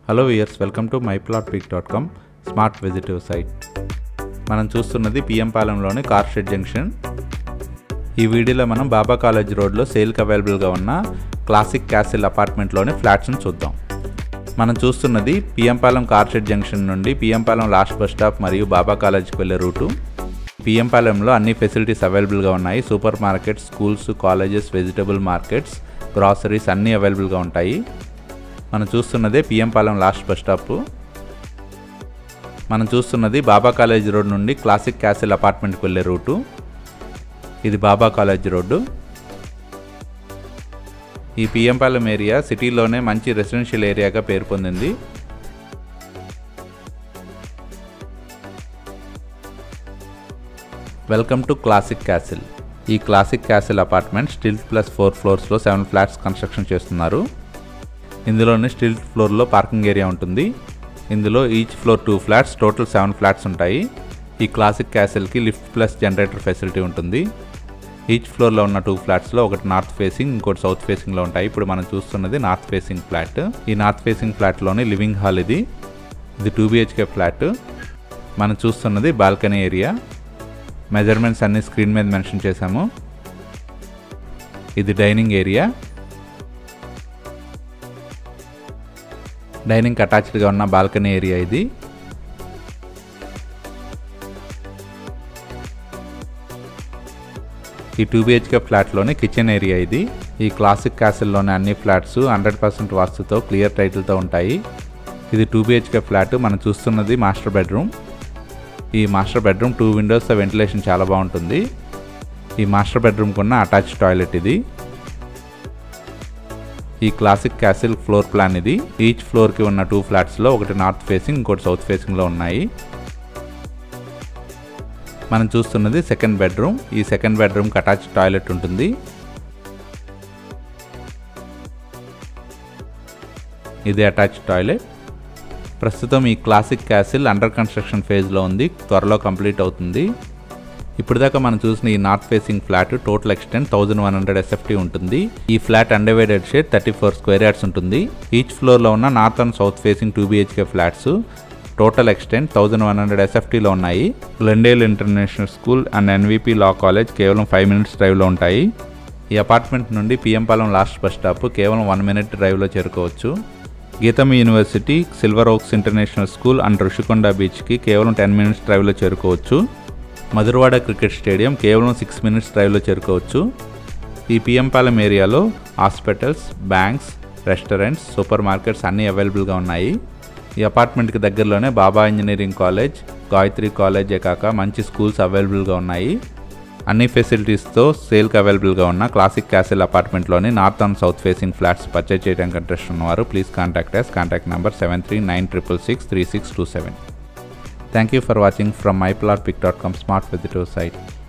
hello years welcome to my plot pic dot com smart visitor site మనం చూస్తున్నది PM పాలెంలోని car shed junction ఈ వీడియోలో మనం బాబా కాలేజ్ రోడ్లో సేల్కి అవైలబుల్గా ఉన్న క్లాసిక్ క్యాసిల్ అపార్ట్మెంట్లోని ఫ్లాట్స్ని చూద్దాం మనం చూస్తున్నది పిఎంపాలెం కార్ షెడ్ జంక్షన్ నుండి పిఎంపాలెం లాస్ట్ బస్ స్టాప్ మరియు బాబా కాలేజ్కి వెళ్ళే రూటు పిఎంపాలెంలో అన్ని ఫెసిలిటీస్ అవైలబుల్గా ఉన్నాయి super market schools colleges vegetable markets groceries అన్నీ అవైలబుల్గా ఉంటాయి మనం చూస్తున్నదే పిఎంపాలెం లాస్ట్ బస్ స్టాప్ మనం చూస్తున్నది బాబా కాలేజ్ రోడ్ నుండి క్లాసిక్ క్యాసిల్ అపార్ట్మెంట్కి వెళ్ళే రూటు ఇది బాబా కాలేజ్ రోడ్డు ఈ పిఎంపాలెం ఏరియా సిటీలోనే మంచి రెసిడెన్షియల్ ఏరియాగా పేరు పొందింది వెల్కమ్ టు క్లాసిక్ క్యాసిల్ ఈ classic castle apartment stilt plus four ఫ్లోర్స్లో సెవెన్ ఫ్లాట్స్ కన్స్ట్రక్షన్ చేస్తున్నారు ఇందులోనే స్టిల్ ఫ్లోర్లో పార్కింగ్ ఏరియా ఉంటుంది ఇందులో each floor two flats total seven flats ఉంటాయి ఈ క్లాసిక్ క్యాసిల్కి లిఫ్ట్ ప్లస్ జనరేటర్ ఫెసిలిటీ ఉంటుంది ఈచ్ ఫ్లోర్లో ఉన్న టూ ఫ్లాట్స్లో ఒకటి నార్త్ ఫేసింగ్ ఇంకోటి సౌత్ ఫేసింగ్లో ఉంటాయి ఇప్పుడు మనం చూస్తున్నది నార్త్ ఫేసింగ్ ఫ్లాట్ ఈ నార్త్ ఫేసింగ్ ఫ్లాట్లోని లివింగ్ హాల్ ఇది ఇది టూ బిహెచ్కే ఫ్లాట్ మనం చూస్తున్నది బాల్కనీ ఏరియా మెజర్మెంట్స్ అన్ని స్క్రీన్ మీద మెన్షన్ చేశాము ఇది డైనింగ్ ఏరియా డైనింగ్ అటాచ్డ్గా ఉన్న బాల్కనీ ఏరియా ఇది ఈ టూ బిహెచ్కే ఫ్లాట్లోని కిచెన్ ఏరియా ఇది ఈ క్లాసిక్ క్యాసిల్లోని అన్ని ఫ్లాట్స్ హండ్రెడ్ పర్సెంట్ వాస్తుతో క్లియర్ టైటిల్తో ఉంటాయి ఇది టూ బిహెచ్కే ఫ్లాట్ మనం చూస్తున్నది మాస్టర్ బెడ్రూమ్ ఈ మాస్టర్ బెడ్రూమ్ టూ విండోస్తో వెంటిలేషన్ చాలా బాగుంటుంది ఈ మాస్టర్ బెడ్రూమ్కి ఉన్న అటాచ్ టాయిలెట్ ఇది ఈ క్లాసిక్ క్యాసిల్ ఫ్లోర్ ప్లాన్ ఇది ఈచ్ ఫ్లోర్కి ఉన్న టూ ఫ్లాట్స్లో ఒకటి నార్త్ ఫేసింగ్ ఇంకోటి సౌత్ ఫేసింగ్లో ఉన్నాయి మనం చూస్తున్నది సెకండ్ బెడ్రూమ్ ఈ సెకండ్ బెడ్రూమ్కి అటాచ్ టాయిలెట్ ఉంటుంది ఇది అటాచ్ టాయిలెట్ ప్రస్తుతం ఈ క్లాసిక్ క్యాసిల్ అండర్ కన్స్ట్రక్షన్ ఫేజ్లో ఉంది త్వరలో కంప్లీట్ అవుతుంది ఇప్పుడు దాకా మనం చూసిన ఈ north facing flat total extent thousand one hundred SFT ఉంటుంది ఈ flat undivided share thirty four square yards ఉంటుంది ఈచ్ ఫ్లోర్లో ఉన్న north and south facing two BHK flats total extent thousand one hundred ఎస్ఎఫ్టీలో ఉన్నాయి Glendale international school and NVP law college కేవలం five minutes డ్రైవ్లో ఉంటాయి ఈ అపార్ట్మెంట్ నుండి పిఎంపాలెం లాస్ట్ బస్ స్టాప్ కేవలం వన్ మినిట్ డ్రైవ్లో చేరుకోవచ్చు GITAM university silver oaks international school and Rushikonda బీచ్కి కేవలం టెన్ మినిట్స్ డ్రైవ్లో చేరుకోవచ్చు మధురవాడ క్రికెట్ స్టేడియం కేవలం సిక్స్ మినిట్స్ డ్రైవ్లో చేరుకోవచ్చు ఈ పిఎంపాలెం ఏరియాలో hospitals banks restaurants super markets అన్నీ అవైలబుల్గా ఉన్నాయి ఈ అపార్ట్మెంట్కి దగ్గరలోనే బాబా ఇంజనీరింగ్ కాలేజ్ గాయత్రి కాలేజే కాక మంచి స్కూల్స్ అవైలబుల్గా ఉన్నాయి అన్ని ఫెసిలిటీస్తో సేల్కి అవైలబుల్గా ఉన్న క్లాసిక్ క్యాసిల్ అపార్ట్మెంట్లోని north and south facing flats purchase చేయడానికి ఇంట్రెస్ట్ ఉన్నవారు please contact us contact number seven three nine triple six three six two seven thank you for watching from myplotpic.com smart visitor site